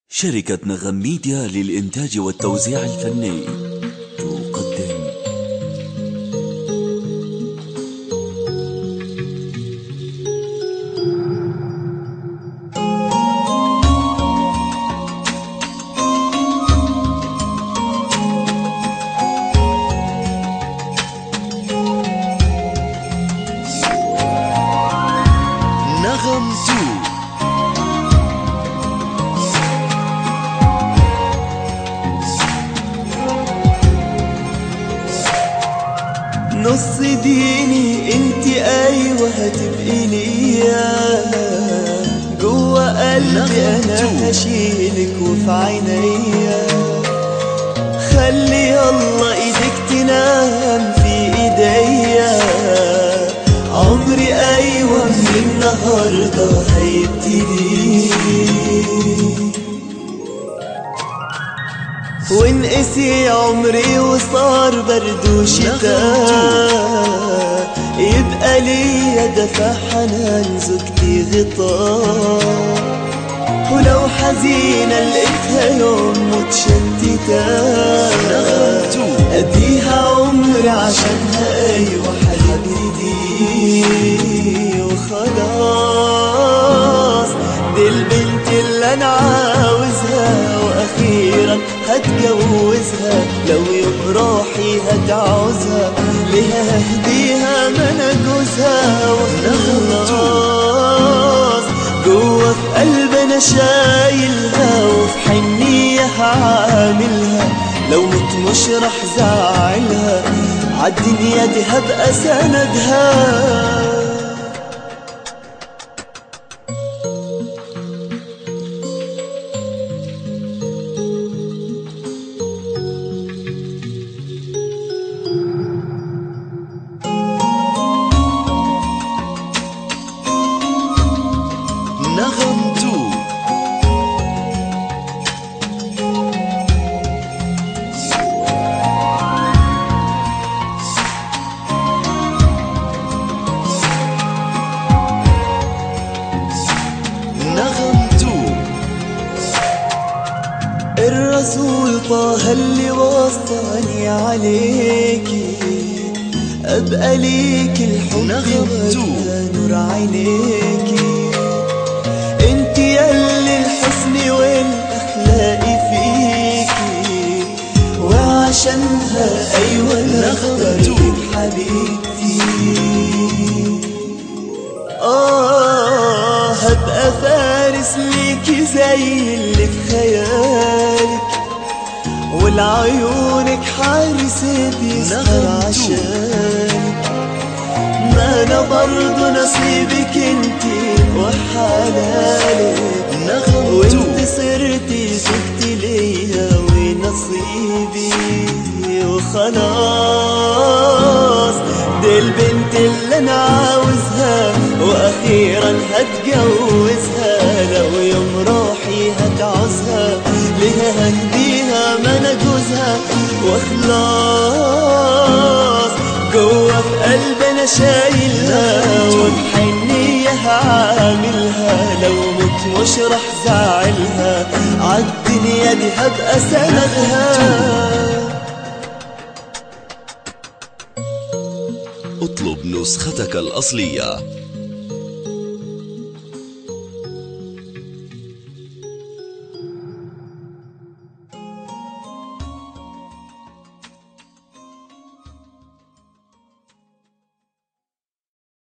شركة نغم ميديا للإنتاج والتوزيع الفني تقدم نغم تو نص ديني انت ايوه هتبقي ليا جوا قلبي انا هشيلك وفي عينيا خلي يلا ايدك تنام في ايديا عمري ايوه من النهارده هيبتدي ونقسي عمري وصار برد وشتاء يبقى ليا دفع حنان زوجتي غطاء ولو حزينة لقيتها يوم متشتتة أديها عمري عشانها أيوة حبيبتي وخلاص دي البنت اللي أنا عاوزها وأخيرا هتجوزها لو يوم روحي هتعوزها ليها هديها ما أنا جوزها وخلاص جوا في قلب انا شايلها وفي حنية هعاملها لو مت مش راح زعلها عالدنيا دي هبقى سندها نغم تو نغم تو الرسول طه اللي وصاني عليكي ابقى ليك الحب نغمتو. وأبقى نور عينيكي انت يلي الحسن والاخلاق فيكي وعشانها ايوه انا نغمتو. اخترتك حبيبتي آه هبقى فارس ليكي زي اللي في خيالك والعيونك حارس بيسهر نغمتو. عشانك ما انا برضه نصيبك انتي وحلالك نغمتو. وانت صرتي زوجتي ليا ونصيبي وخلاص دي البنت اللي انا عاوزها واخيرا هتجوزها لو يوم روحي هتعوزها ليها ههديها ما انا جوزها واخلاص جوا في قلبي انا شايلها وبحنية هعاملها لو مت مش راح زعلها عالدنيا دي هبقى سندها اطلب نسختك الأصلية